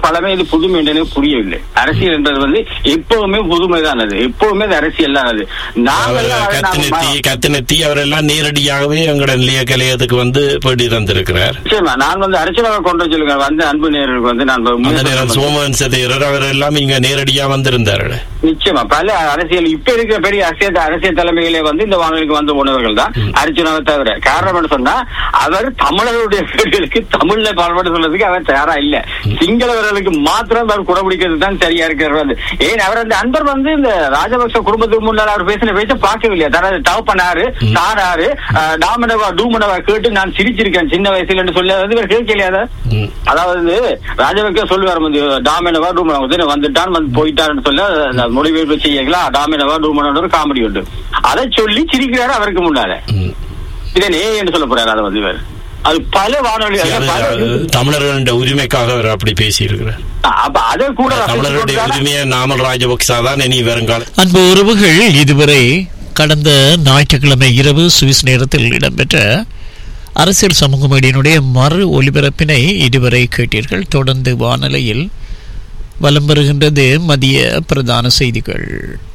பழமை இது புதுமை என்று எனக்கு புரியவில்லை அரசியல் என்றது வந்து எப்பவுமே புதுமைதான் அது எப்பவுமே அது அரசியல் தான் அது அவர் நாங்கள் அதை கத்தினத்தி நாம- கத்தினத்தி அவரெல்லாம் நேரடியாகவே எங்களோட நிலைய கலையத்துக்கு வந்து போயிட்டு தந்திருக்கிறார் நிச்சயமா நான் வந்து அரசியலாக கொண்டு சொல்லுங்க வந்து அன்பு நேர்களுக்கு வந்து நான் அந்த உண்மையை நேரம் சொல்றேன். சோமன் சதீரர் அவர் எல்லாம் இங்க நேரடியா வந்திருந்தார்கள் நிச்சயமா பல அரசியல் இப்ப இருக்கிற பெரிய அரசியல் அரசியல் தலைமைகளே வந்து இந்த வானொலிக்கு வந்து போனவர்கள் தான் அர்ஜுனாவை தவிர காரணம் என்ன சொன்னா அவர் தமிழர்களுடைய பேர்களுக்கு தமிழ்ல பால்பாடு சொல்றதுக்கு அவர் தயாரா இல்ல சிங்களவர்களுக்கு மாத்திரம் அவர் குடபிடிக்கிறது தான் சரியா இருக்கிறது ஏன் அவர் அந்த அன்பர் வந்து இந்த ராஜபக்ச குடும்பத்துக்கு முன்னால் அவர் பேசின பேச்ச பார்க்கவில்லையா தனது தவப்பனாரு தாராரு அஹ், டாமனவா டூமனவா கேட்டு நான் சிரிச்சிருக்கேன் சின்ன வயசுல என்று சொல்லி வந்து இவர் கேட்கலையா அதை? ம். அதாவது ராஜபக்ச சொல்லுவார் வந்து டாமினவா டூமனவா வந்து வந்துட்டான் வந்து போயிட்டான்னு சொல்ல அந்த மொழிபெயர்ப்பு செய்யலாம் டாமினவா டூமனவா ஒரு காமெடி உண்டு அதை சொல்லி சிரிக்கிறாரு அவருக்கு முன்னால ம். இதை நே என்று சொல்ல போறாரு அதை வந்து இவர் அது பல வானொலி அது, அது பல- அது தமிழர்களின் உரிமைக்காக அவர் அப்படி பேசியிருக்கிறார் அப்ப அதை கூட ரசித்து தமிழருடைய கொண்டுதானே- உரிமையை நாமல் ராஜபக்சா தான் இனி வருங்கால அன்பு உறவுகள் இதுவரை கடந்த ஞாயிற்றுக்கிழமை இரவு சுவிஸ் நேரத்தில் இடம்பெற்ற அரசியல் சமூக மீடியனுடைய மறு ஒலிபரப்பினை இதுவரை கேட்டீர்கள் தொடர்ந்து வானொலியில் வலம் வருகின்றது மதிய பிரதான செய்திகள்